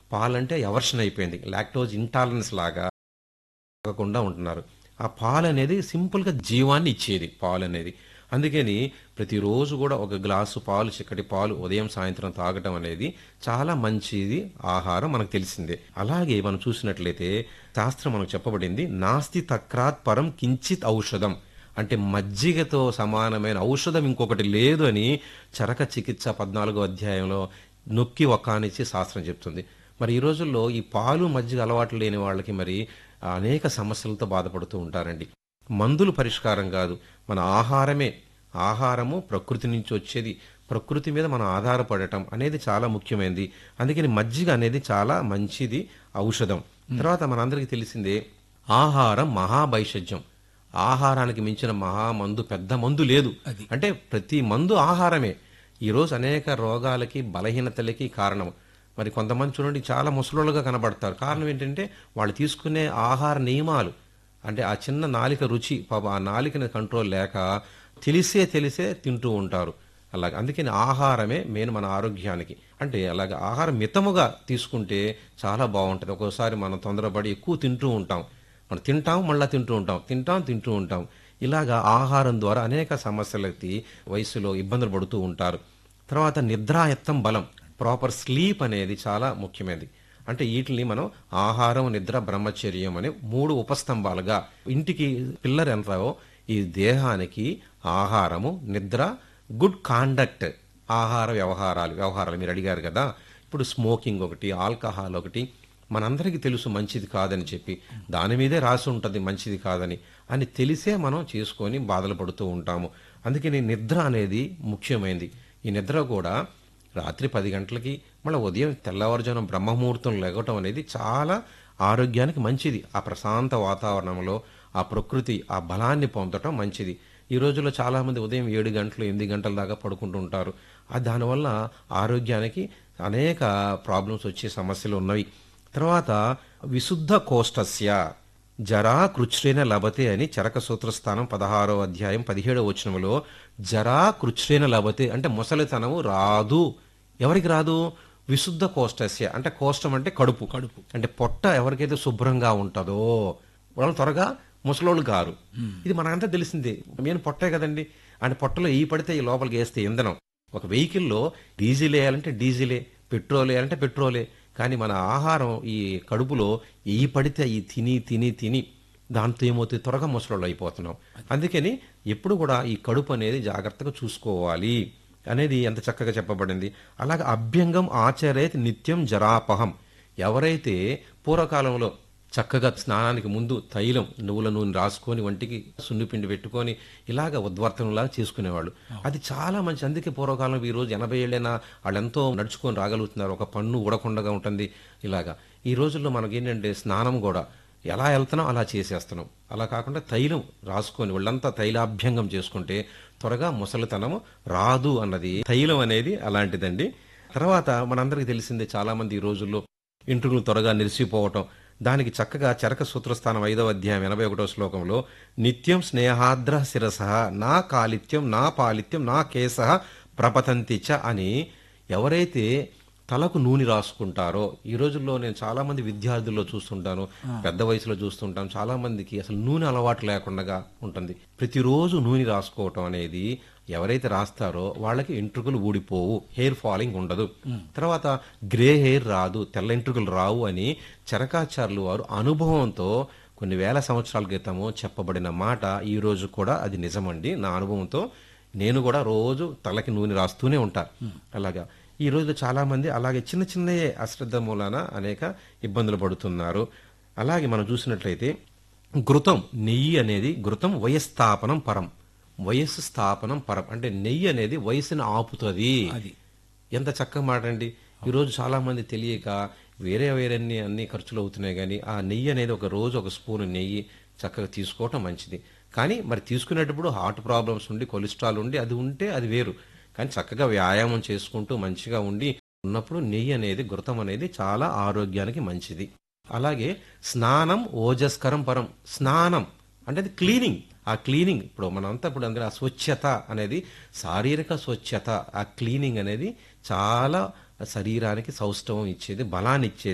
పాలంటే aversion అయిపోయింది lactose intolerance లాగా తాగకుండా ఉంటున్నారు ఆ పాలు అనేది సింపుల్గా జీవాన్ని ఇచ్చేది పాలు అనేది అందుకని ప్రతిరోజు కూడా ఒక గ్లాసు పాలు చిక్కటి పాలు ఉదయం సాయంత్రం తాగటం అనేది చాలా మంచిది ఆహారం మనకు తెలిసిందే అలాగే మనం చూసినట్లయితే శాస్త్రం మనకు చెప్పబడింది నాస్తి తక్రాత్ పరం కించిత్ ఔషధం అంటే మజ్జిగతో సమానమైన ఔషధం ఇంకొకటి లేదు అని చరక చికిత్స పద్నాలుగో అధ్యాయంలో నొక్కి ఒక్కానిచ్చి శాస్త్రం చెప్తుంది మరి ఈ రోజుల్లో ఈ పాలు మజ్జిగ అలవాటు లేని వాళ్ళకి మరి అనేక సమస్యలతో బాధపడుతూ ఉంటారండి మందులు పరిష్కారం కాదు మన ఆహారమే ఆహారము ప్రకృతి నుంచి వచ్చేది ప్రకృతి మీద మనం ఆధారపడటం అనేది చాలా ముఖ్యమైనది అందుకని మజ్జిగ అనేది చాలా మంచిది ఔషధం తర్వాత మనందరికీ తెలిసిందే ఆహారం మహాభైషజ్యం ఆహారానికి మించిన మహామందు పెద్ద మందు లేదు అంటే ప్రతి మందు ఆహారమే ఈరోజు అనేక రోగాలకి బలహీనతలకి కారణం మరి కొంతమంది చూడండి చాలా ముసలోళ్ళుగా కనబడతారు కారణం ఏంటంటే వాళ్ళు తీసుకునే ఆహార నియమాలు అంటే ఆ చిన్న నాలిక రుచి పాప ఆ నాలికని కంట్రోల్ లేక తెలిసే తెలిసే తింటూ ఉంటారు అలాగే అందుకని ఆహారమే మెయిన్ మన ఆరోగ్యానికి అంటే అలాగే ఆహారం మితముగా తీసుకుంటే చాలా బాగుంటుంది ఒక్కోసారి మనం తొందరపడి ఎక్కువ తింటూ ఉంటాం మనం తింటాం మళ్ళీ తింటూ ఉంటాం తింటాం తింటూ ఉంటాం ఇలాగా ఆహారం ద్వారా అనేక సమస్యలకి వయసులో ఇబ్బందులు పడుతూ ఉంటారు తర్వాత నిద్రాయత్తం బలం ప్రాపర్ స్లీప్ అనేది చాలా ముఖ్యమైనది అంటే వీటిని మనం ఆహారం నిద్ర బ్రహ్మచర్యం అనే మూడు ఉపస్తంభాలుగా ఇంటికి పిల్లర్ ఎంతావో ఈ దేహానికి ఆహారము నిద్ర గుడ్ కాండక్ట్ ఆహార వ్యవహారాలు వ్యవహారాలు మీరు అడిగారు కదా ఇప్పుడు స్మోకింగ్ ఒకటి ఆల్కహాల్ ఒకటి మనందరికీ తెలుసు మంచిది కాదని చెప్పి దాని మీదే రాసి ఉంటుంది మంచిది కాదని అని తెలిసే మనం చేసుకొని బాధలు పడుతూ ఉంటాము అందుకని నిద్ర అనేది ముఖ్యమైనది ఈ నిద్ర కూడా రాత్రి పది గంటలకి మళ్ళీ ఉదయం తెల్లవారుజామున బ్రహ్మముహూర్తం లెగటం అనేది చాలా ఆరోగ్యానికి మంచిది ఆ ప్రశాంత వాతావరణంలో ఆ ప్రకృతి ఆ బలాన్ని పొందటం మంచిది ఈ రోజుల్లో చాలామంది ఉదయం ఏడు గంటలు ఎనిమిది గంటల దాకా పడుకుంటూ ఉంటారు ఆ దానివల్ల ఆరోగ్యానికి అనేక ప్రాబ్లమ్స్ వచ్చే సమస్యలు ఉన్నవి తర్వాత విశుద్ధ కోష్టస్య జరా కృచ్రేణ లభతే అని చరక సూత్రస్థానం పదహారో అధ్యాయం పదిహేడవ వచనంలో జరా కృచ్రేణ లభతే అంటే ముసలితనము రాదు ఎవరికి రాదు విశుద్ధ కోష్టస్య అంటే కోష్టం అంటే కడుపు కడుపు అంటే పొట్ట ఎవరికైతే శుభ్రంగా ఉంటుందో వాళ్ళు త్వరగా ముసలోళ్ళు గారు ఇది మనకంతా తెలిసిందే నేను పొట్టే కదండి అంటే పొట్టలో ఈ పడితే ఈ లోపలికి వేస్తే ఇంధనం ఒక వెహికల్లో డీజిల్ వేయాలంటే డీజిలే పెట్రోల్ వేయాలంటే పెట్రోలే కానీ మన ఆహారం ఈ కడుపులో ఈ పడితే ఈ తిని తిని తిని దాంతో ఏమవుతుంది త్వరగా ముసలోళ్ళు అయిపోతున్నాం అందుకని ఎప్పుడు కూడా ఈ కడుపు అనేది జాగ్రత్తగా చూసుకోవాలి అనేది ఎంత చక్కగా చెప్పబడింది అలాగే అభ్యంగం ఆచరేత్ నిత్యం జరాపహం ఎవరైతే పూర్వకాలంలో చక్కగా స్నానానికి ముందు తైలం నువ్వుల నూనె రాసుకొని వంటికి సున్నిపిండి పెట్టుకొని ఇలాగ ఉద్వర్తనంలాగా చేసుకునేవాళ్ళు అది చాలా మంచి అందుకే పూర్వకాలం ఈ రోజు ఎనభై ఏళ్ళైనా వాళ్ళు ఎంతో నడుచుకొని రాగలుగుతున్నారు ఒక పన్ను ఊడకుండా ఉంటుంది ఇలాగా ఈ రోజుల్లో మనకేంటంటే స్నానం కూడా ఎలా వెళ్తున్నాం అలా చేసేస్తున్నాం అలా కాకుండా తైలం రాసుకొని వాళ్ళంతా తైలాభ్యంగం చేసుకుంటే త్వరగా ముసలితనము రాదు అన్నది తైలం అనేది అలాంటిదండి తర్వాత మనందరికీ తెలిసిందే చాలా మంది ఈ రోజుల్లో ఇంట్రులు త్వరగా నిలిచిపోవటం దానికి చక్కగా చరక సూత్రస్థానం ఐదవ అధ్యాయం ఎనభై ఒకటో శ్లోకంలో నిత్యం స్నేహాద్ర శిరస నా కాలిత్యం నా పాలిత్యం నా కేశ ప్రపతంతి చ అని ఎవరైతే తలకు నూనె రాసుకుంటారో ఈ రోజుల్లో నేను చాలా మంది విద్యార్థుల్లో చూస్తుంటాను పెద్ద వయసులో చూస్తుంటాను చాలా మందికి అసలు నూనె అలవాటు లేకుండా ఉంటుంది ప్రతిరోజు నూనె రాసుకోవటం అనేది ఎవరైతే రాస్తారో వాళ్ళకి ఎంట్రుకలు ఊడిపోవు హెయిర్ ఫాలింగ్ ఉండదు తర్వాత గ్రే హెయిర్ రాదు తెల్ల ఎంట్రుకలు రావు అని చరకాచార్యులు వారు అనుభవంతో కొన్ని వేల సంవత్సరాల క్రితము చెప్పబడిన మాట ఈ రోజు కూడా అది నిజమండి నా అనుభవంతో నేను కూడా రోజు తలకి నూనె రాస్తూనే ఉంటా అలాగా ఈ రోజు చాలా మంది అలాగే చిన్న చిన్నయే అశ్రద్ధ మూలాన అనేక ఇబ్బందులు పడుతున్నారు అలాగే మనం చూసినట్లయితే ఘృతం నెయ్యి అనేది ఘృతం వయస్థాపనం పరం వయస్సు స్థాపనం పరం అంటే నెయ్యి అనేది వయసుని ఆపుతుంది అది. ఎంత చక్కగా మాట అండి ఈరోజు చాలా మంది తెలియక వేరే వేరే అన్ని అన్ని ఖర్చులు అవుతున్నాయి కానీ ఆ నెయ్యి అనేది ఒక రోజు ఒక స్పూన్ నెయ్యి చక్కగా తీసుకోవటం మంచిది కానీ మరి తీసుకునేటప్పుడు హార్ట్ ప్రాబ్లమ్స్ ఉండి కొలెస్ట్రాల్ ఉండి అది ఉంటే అది వేరు కానీ చక్కగా వ్యాయామం చేసుకుంటూ మంచిగా ఉండి ఉన్నప్పుడు నెయ్యి అనేది ఘృతం అనేది చాలా ఆరోగ్యానికి మంచిది అలాగే స్నానం ఓజస్కరం పరం స్నానం అంటే అది క్లీనింగ్ ఆ క్లీనింగ్ ఇప్పుడు మనంతా ఇప్పుడు అందులో ఆ స్వచ్ఛత అనేది శారీరక స్వచ్ఛత ఆ క్లీనింగ్ అనేది చాలా శరీరానికి సౌష్ఠవం ఇచ్చేది బలాన్ని ఇచ్చేది